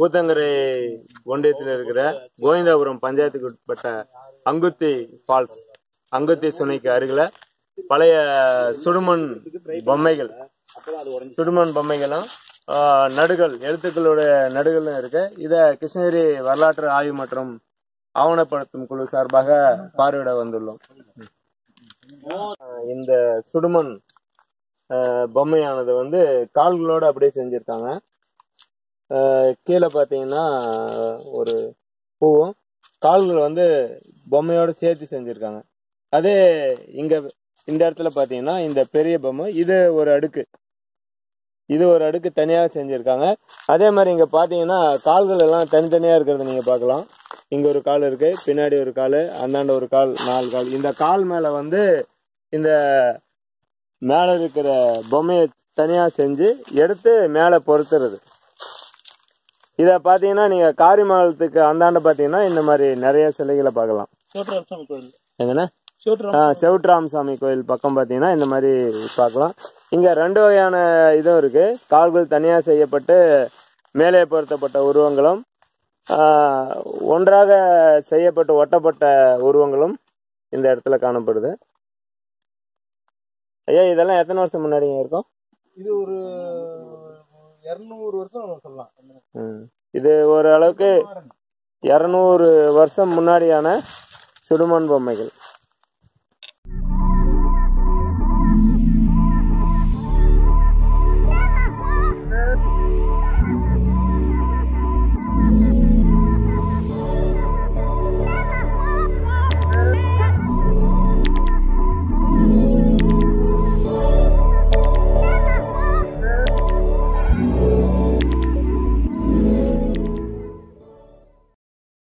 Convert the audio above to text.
ஊத்தங்கரை ஒன்றியத்தில் இருக்கிற கோவிந்தாபுரம் பஞ்சாயத்துக்கு உட்பட்ட அங்குத்தி ஃபால்ஸ் அங்குத்தி சுனைக்கு அருகில பழைய சுடுமண் பொம்மைகள் சுடுமண் பொம்மைகளும் ஆஹ், நடுகள் எழுத்துக்களோட நடுகளும் இருக்கு இத கிருஷ்ணகிரி வரலாற்று ஆய்வு மற்றும் ஆவணப்படுத்தும் குழு சார்பாக பார்வையிட வந்துள்ளோம் ஆஹ், இந்த சுடுமண் ஆஹ், பொம்மையானது வந்து கால்களோட அப்படியே செஞ்சிருக்காங்க ஆஹ், கீழே பார்த்தீங்கன்னா ஒரு பூவும் கால்கள் வந்து பொம்மையோட சேர்த்து செஞ்சிருக்காங்க அதே இங்க இந்த இடத்துல பாத்தீங்கன்னா இந்த பெரிய பொம்மை இது ஒரு அடுக்கு இது ஒரு அடுக்கு தனியாக செஞ்சிருக்காங்க அதே மாதிரி இங்க பாத்தீங்கன்னா கால்கள் எல்லாம் தனித்தனியா இருக்கிறத நீங்க பார்க்கலாம் இங்க ஒரு கால் இருக்கு பின்னாடி ஒரு கால் அந்தாண்ட ஒரு கால் நாலு கால் இந்த கால் மேல வந்து இந்த மேல இருக்கிற பொம்மையை தனியா செஞ்சு எடுத்து மேல பொருத்துறது இத பாத்தீங்கன்னா நீங்க காரிமாலத்துக்கு அந்தாண்ட பாத்தீங்கன்னா இந்த மாதிரி நிறைய சிலைகளை பார்க்கலாம் சிவராமசாமி கோயில் எங்கன்னா சிவராம் ஆ, செவுட்ராமசாமி கோயில் பக்கம் பார்த்தீங்கன்னா இந்த மாதிரி பார்க்கலாம் இங்கே ரெண்டு வகையான இதுவும் இருக்கு கால்கள் தனியாக செய்யப்பட்டு மேலே பொருத்தப்பட்ட உருவங்களும் ஆ, ஒன்றாக செய்யப்பட்டு ஒட்டப்பட்ட உருவங்களும் இந்த இடத்துல காணப்படுது ஐயா இதெல்லாம் எத்தனை வருஷம் முன்னாடிங்க இருக்கும் இது ஒரு இருநூறு வருஷம் சொல்லலாம் ம். இது ஓரளவுக்கு இரநூறு வருஷம் முன்னாடியான சுடுமண் பொம்மைகள்